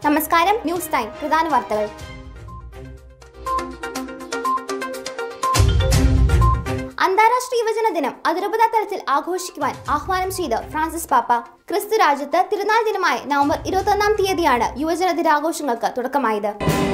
നമസ്കാരം news time പ്രധാന വാർത്തകൾ അന്താരാഷ്ട്ര യുവജന ദിനം അതിരൂപതാ തലത്തിൽ ആഘോഷിക്കുവാൻ ആഹ്വാനം ചെയ്ത് ഫ്രാൻസിസ് പാപ്പ ക്രിസ്തു രാജ്യത്ത് തിരുനാൾ ദിനമായ നവംബർ ഇരുപത്തൊന്നാം തീയതിയാണ് യുവജന ദിനാഘോഷങ്ങൾക്ക് തുടക്കമായത്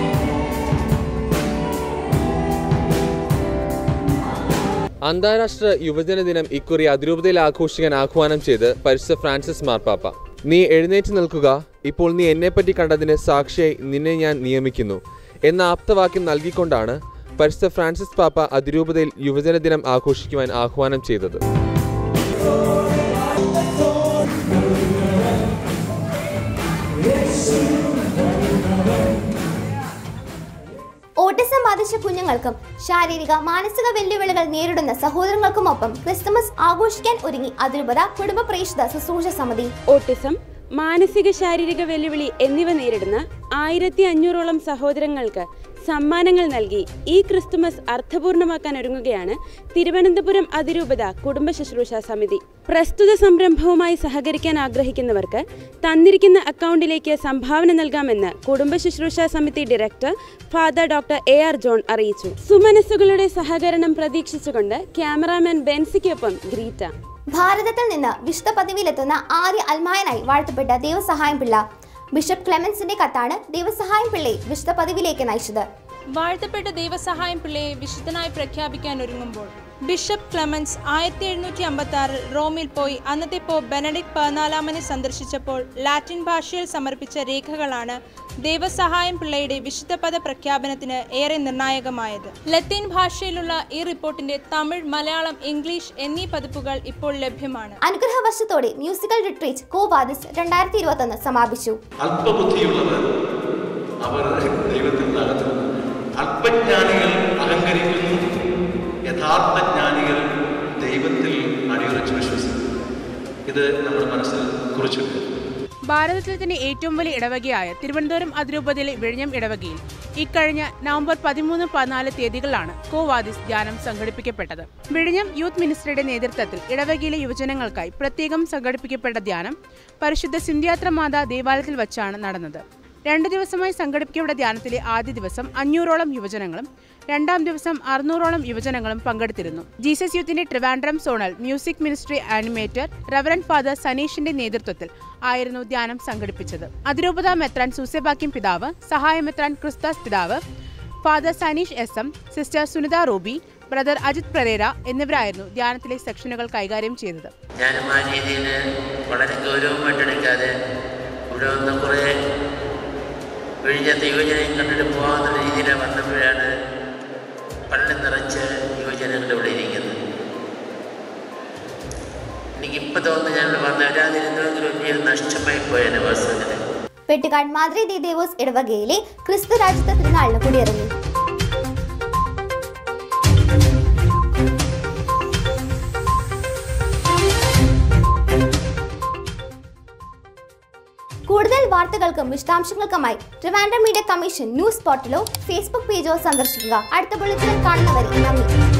അന്താരാഷ്ട്ര യുവജന ദിനം ഇക്കുറി അതിരൂപതയിൽ ആഘോഷിക്കാൻ ആഹ്വാനം ചെയ്ത് പരിശുദ്ധ ഫ്രാൻസിസ് മാർപ്പാപ്പ നീ എഴുന്നേറ്റ് നിൽക്കുക ഇപ്പോൾ നീ എന്നെപ്പറ്റി കണ്ടതിന് സാക്ഷിയായി നിന്നെ ഞാൻ നിയമിക്കുന്നു എന്ന ആപ്തവാക്യം നൽകിക്കൊണ്ടാണ് പരിശുദ്ധ ഫ്രാൻസിസ് പാപ്പ അതിരൂപതയിൽ യുവജന ദിനം ആഘോഷിക്കുവാൻ ആഹ്വാനം ചെയ്തത് ഓട്ടിസം ബാധിച്ച കുഞ്ഞുങ്ങൾക്കും ശാരീരിക മാനസിക വെല്ലുവിളികൾ നേരിടുന്ന സഹോദരങ്ങൾക്കുമൊപ്പം ക്രിസ്തുമസ് ആഘോഷിക്കാൻ ഒരുങ്ങി അതിരൂപത കുടുംബ പ്രേക്ഷിത ശുശ്രൂഷ സമിതി ഓട്ടിസം മാനസിക ശാരീരിക വെല്ലുവിളി എന്നിവ നേരിടുന്ന ആയിരത്തി അഞ്ഞൂറോളം സഹോദരങ്ങൾക്ക് സമ്മാനങ്ങൾ നൽകി ഈ ക്രിസ്തുമസ് അർത്ഥപൂർണമാക്കാൻ ഒരുങ്ങുകയാണ് തിരുവനന്തപുരം അതിരൂപത കുടുംബ ശുശ്രൂഷ സമിതി പ്രസ്തുത സംരംഭവുമായി സഹകരിക്കാൻ ആഗ്രഹിക്കുന്നവർക്ക് തന്നിരിക്കുന്ന അക്കൗണ്ടിലേക്ക് സംഭാവന നൽകാമെന്ന് കുടുംബ ശുശ്രൂഷ സമിതി director father doctor A R John അറിയിച്ചു സുമനസ്സുകളുടെ സഹകരണം പ്രതീക്ഷിച്ചുകൊണ്ട് ക്യാമറാമാൻ ബെൻസിക്കൊപ്പം ഗ്രീറ്റ ഭാരതത്തിൽ നിന്ന് വിശുദ്ധ പദവിയിലെത്തുന്ന ആദ്യ അൽമായനായി വാഴ്ത്തപ്പെട്ട ദൈവസഹായം പിള്ള ബിഷപ്പ് ക്ലെമൻസിന്റെ കത്താണ് ദൈവസഹായം പിള്ളയെ വിശുദ്ധ പദവിയിലേക്ക് നയിച്ചത് വാഴ്ത്തപ്പെട്ട ദൈവസഹായം പിള്ളയെ വിശുദ്ധനായി പ്രഖ്യാപിക്കാൻ ഒരുങ്ങുമ്പോൾ ബിഷപ്പ് ക്ലെമൻസ് ആയിരത്തി എഴുന്നൂറ്റി അമ്പത്തി ആറിൽ റോമിൽ പോയി അന്നത്തെ പോ ബെനഡിക് പതിനാലാമനെ സന്ദർശിച്ചപ്പോൾ ലാറ്റിൻ ഭാഷയിൽ സമർപ്പിച്ച രേഖകളാണ് ദൈവസഹായം പിള്ളയുടെ വിശുദ്ധപദ പ്രഖ്യാപനത്തിന് ഏറെ നിർണായകമായത് ലത്തീൻ ഭാഷയിലുള്ള ഈ റിപ്പോർട്ടിന്റെ തമിഴ് മലയാളം ഇംഗ്ലീഷ് എന്നീ പതിപ്പുകൾ ഇപ്പോൾ ലഭ്യമാണ് അനുഗ്രഹവർഷത്തോടെ മ്യൂസിക്കൽ റിട്രീറ്റ് കോവാദിസ് രണ്ടായിരത്തി ഇരുപത്തൊന്ന് സമാപിച്ചു അല്പബുദ്ധിയുള്ളവർ അവർ ദൈവത്തിൽ നടത്തുന്നു അല്പജ്ഞാനികൾ അഹങ്കരിക്കുന്നു യഥാർത്ഥ ജ്ഞാനികൾ ദൈവത്തിൽ അടിയുറച്ച് വിശ്വസിക്കുന്നു ഇത് നമ്മൾ മനസ്സിൽ കുറിച്ചിട്ടുണ്ട് ഭാരതത്തിലെ തന്നെ ഏറ്റവും വലിയ ഇടവകയായ തിരുവനന്തപുരം അതിരൂപതയിലെ വിഴിഞ്ഞം ഇടവകയിൽ ഇക്കഴിഞ്ഞ നവംബർ പതിമൂന്ന് പതിനാല് തീയതികളിലാണ് കോവാദിസ് ധ്യാനം സംഘടിപ്പിക്കപ്പെട്ടത് വിഴിഞ്ഞം യൂത്ത് മിനിസ്ട്രിയുടെ നേതൃത്വത്തിൽ ഇടവകയിലെ യുവജനങ്ങൾക്കായി പ്രത്യേകം സംഘടിപ്പിക്കപ്പെട്ട ധ്യാനം പരിശുദ്ധ സിന്ധ്യാത്ര മാതാ ദേവാലയത്തിൽ വച്ചാണ് നടന്നത് രണ്ട് ദിവസമായി സംഘടിപ്പിക്കപ്പെട്ട ധ്യാനത്തിലെ ആദ്യ ദിവസം അഞ്ഞൂറോളം യുവജനങ്ങളും രണ്ടാം ദിവസം അറുന്നൂറോളം യുവജനങ്ങളും പങ്കെടുത്തിരുന്നു ജീസസ് യൂത്തിന്റെ Trivandrum zonal music ministry animator reverend father സനീഷിന്റെ നേതൃത്വത്തിൽ ആയിരുന്നു ധ്യാനം സംഘടിപ്പിച്ചത് അതിരൂപത മെത്രാൻ സൂസെബാക്യം പിതാവ് സഹായമെത്രാൻ ക്രിസ്താസ് പിതാവ് father Saneesh S M sister Sunitha Ruby brother Ajith Pereira എന്നിവരായിരുന്നു ധ്യാനത്തിലെ സെക്ഷനുകൾ കൈകാര്യം ചെയ്തത് ഞാനും ആ രീതിയിൽ വളരെ ഗൗരവമായിട്ടെടുക്കാതെ ഇവിടെ വന്ന് കുറേ വിഴിഞ്ഞത്തെ യുവജനം കണ്ടിട്ട് പോകാവുന്ന രീതിയിൽ വന്നപ്പോഴാണ് പള്ളി നിറച്ച് യുവജനങ്ങൾ ഇവിടെ ഇരിക്കുന്നത് എനിക്കിപ്പോൾ തോന്നുന്നു ഞാൻ ഇവിടെ വന്ന് വരാതിരുന്നെങ്കിൽ വലിയ നഷ്ടമായി പോയേനെ വാസ്തവത്തിൽ വെട്ടുകാട് മാദ്രി ദി ദേവോസ് ഇടവകയിലെ ക്രിസ്തു രാജ്യത്തെ തിരുനാളിന് കുടിയിറങ്ങി കൂടുതൽ വാർത്തകൾക്കും വിശദാംശങ്ങൾക്കുമായി ട്രിവാൻഡ്രം മീഡിയ കമ്മീഷൻ ന്യൂസ് പോർട്ടലോ ഫേസ്ബുക്ക് പേജോ സന്ദർശിക്കുക അടുത്ത ബുള്ളറ്റിനിൽ കാണുന്നവരെ നന്ദി